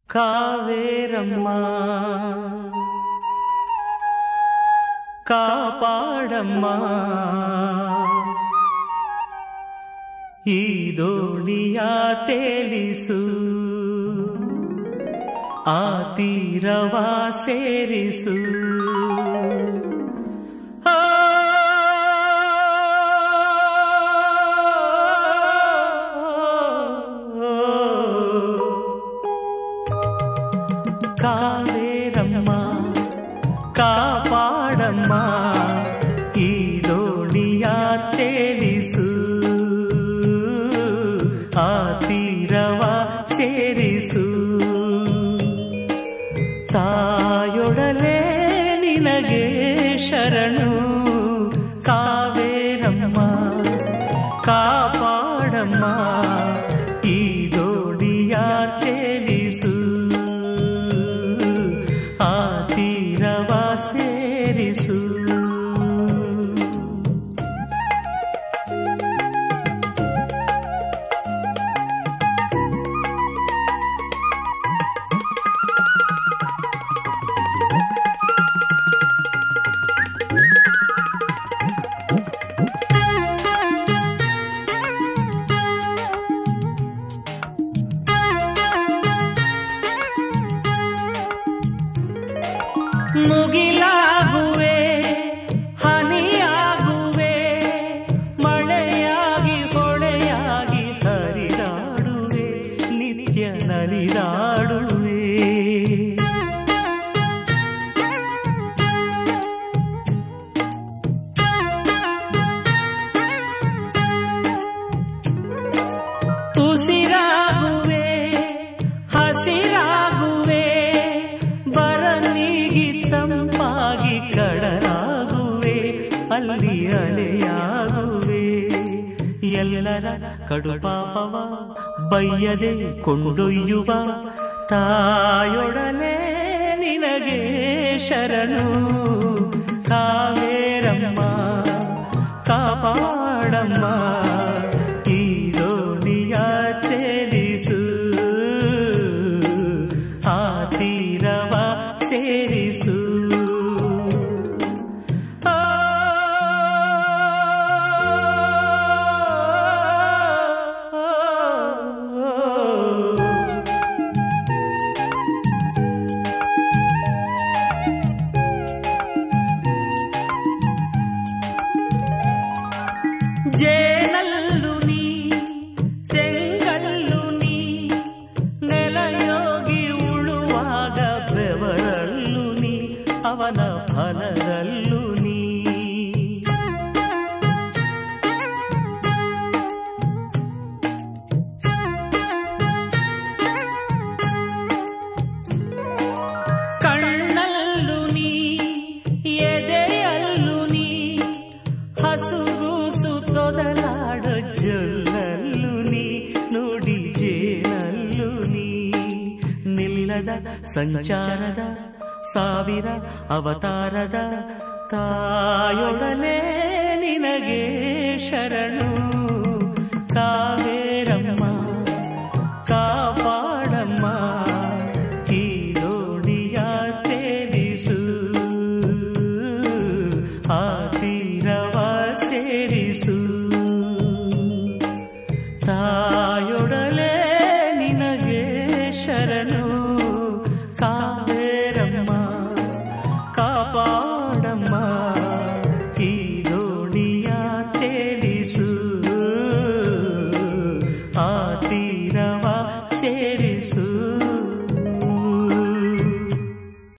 ಕಾವೇರಮ್ಮ ಕಾಪಾಡಮ್ಮ ಈ ದೋಣಿಯ ತೇಲಿಸು ಆ ತೀರವ ಸೇರಿಸು ಆ ಕಾವೇರಮ್ಮ ಕಾಪಾಡಮ್ಮ ಈ ದೋಣಿಯ ತೇಲಿಸು ಆ ತೀರವ ಸೇರಿಸು ತಾಯೊಡಲೆ ನಿನಗೆ ಶರಣು ಕಾವೇರಮ್ಮ ಕಾಪಾಡಮ್ಮ ಈ ದೋಡಿಯ ತೇಲಿಸು ಆ ತೀರವ ಸೇರಿಸು ಮುಗಿಲಾಗುವೆ ಹನಿಯಾಗುವೆ ಮಳೆಯಾಗಿ ಹೊಳೆಯಾಗಿ ಹರಿದಾಡುವೆ ನಿತ್ಯ ನಲಿದಾಡುವೆ ಉಸಿರಾಗುವೆ ಹಸಿರಾಗುವೆ ಬರಲಿಗಿ ತಂಪಾಗಿ ಕಡಲಾಗುವೆ ಅಲ್ಲಿ ಅಲೆಯಾಗುವೆ ಎಲ್ಲರ ಕಡುಪಾಪವ ಬಯ್ಯದೆ ಕೊಂಡೊಯ್ಯುವ ತಾಯೊಡನೆ ನಿನಗೆ ಶರಣು ಕಾವೇರಮ್ಮ ಕಾಪಾಡಮ್ಮ ಈ ದೋಣಿಯ ತೇಲಿಸು ಆ ತೀರವ ಸೇರಿಸು ಆ, ಜೇನಲ್ಲು ನೀ ತೆಂಗಲ್ಲು ನೀ ನೆಲಯೋಗಿ ಉಳುವಾಗ ಬೆವರಲ್ಲು ನೀ ಅವನ ಫಲದಲ್ಲೂ ನೀ ಕಣ್ಣಲ್ಲು ನೀ ಎದೆಯಲ್ಲು ನೀ ಹಸುಗೂಸು ತೊದಲಾಡ ಜೊಲ್ಲಲ್ಲು ನೀ ನುಡಿ ಜೇನಲ್ಲು ನೀ ನಿಲ್ಲದ ಸಂಚಾರದ ಸಾವಿರ ಅವತಾರದ ತಾಯೊಡನೆ ನಿನಗೆ ಶರಣು ಕಾವೇರಮ್ಮ ಕಾಪಾಡಮ್ಮ ಈ ದೋಣಿಯ ತೇಲಿಸು ಆ ತೀರವ ಸೇರಿಸು ತಾಯೊಡಲೆ ನಿನಗೆ ಶರಣು